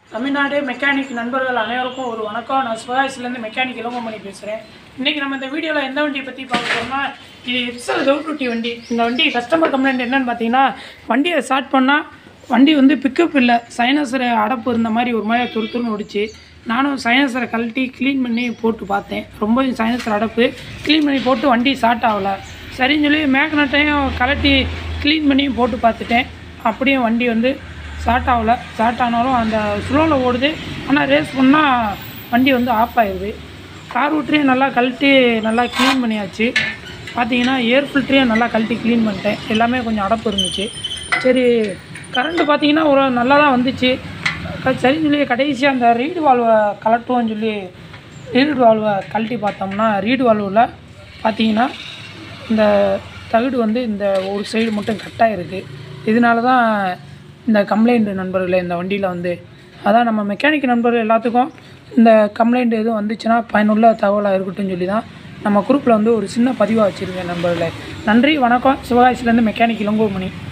Tamil Nadu mechanic நண்பர்கள் அனைவருக்கும் ஒரு வணக்கம் நான் சிவகாசிலேருந்து மெக்கானிக் இளங்கோமணி பேசுகிறேன் இன்றைக்கி நம்ம இந்த வீடியோவில் எந்த வண்டியை பற்றி பார்க்க போகிறோம்னா இது எக்ஸல் தௌட்டுட்டி வண்டி இந்த வண்டி கஸ்டமர் கம்ப்ளைண்ட் என்னன்னு பார்த்தீங்கன்னா வண்டியை ஸ்டார்ட் பண்ணால் வண்டி வந்து பிக்கப் இல்லை சைனஸரை அடப்பு இருந்த மாதிரி ஒரு மாதிரி துரு துருன்னு ஓடிச்சு நானும் சைனஸரை கழட்டி க்ளீன் பண்ணி போட்டு பார்த்தேன் ரொம்ப சைனஸர் அடப்பு க்ளீன் பண்ணி போட்டு வண்டி ஸ்டார்ட் ஆகலை சரின்னு சொல்லி மேக்னட்டையும் கழட்டி க்ளீன் பண்ணி போட்டு பார்த்துட்டேன் அப்படியே வண்டி வந்து ஸ்டார்ட் ஆகல ஸ்டார்ட் ஆனாலும் அந்த ஸ்லோவில் ஓடுது ஆனால் ரேஸ் பண்ணால் வண்டி வந்து ஆஃப் ஆயிடுது கார் விட்ரையும் நல்லா கழட்டி நல்லா க்ளீன் பண்ணியாச்சு பார்த்தீங்கன்னா ஏர் ஃபில்ட்ரையும் நல்லா கழட்டி க்ளீன் பண்ணிட்டேன் எல்லாமே கொஞ்சம் அடப்பு இருந்துச்சு சரி கரண்ட்டு பார்த்தீங்கன்னா ஒரு நல்லா தான் வந்துச்சு க- சரின்னு சொல்லி கடைசியாக அந்த ரீடு வால்வை கலட்டுவோன்னு சொல்லி ரீடு வால்வை கழட்டி பார்த்தோம்னா ரீடு வால்வில் பார்த்தீங்கன்னா இந்த தகுடு வந்து இந்த ஒரு சைடு மட்டும் கட்டாக இருக்குது இதனால தான் இந்த கம்ப்ளைண்ட் நண்பர்களே இந்த வண்டியில் வந்து அதான் நம்ம மெக்கானிக் நண்பர்கள் எல்லாத்துக்கும் இந்த கம்ப்ளைண்ட் எதுவும் வந்துச்சுன்னா பயனுள்ள தகவலாக இருக்கட்டும் சொல்லி தான் நம்ம குரூப்பில் வந்து ஒரு சின்ன பதிவாக வச்சுருக்கேன் நண்பர்களே நன்றி வணக்கம் சிவகாசிலேருந்து மெக்கானிக் இளங்கோமணி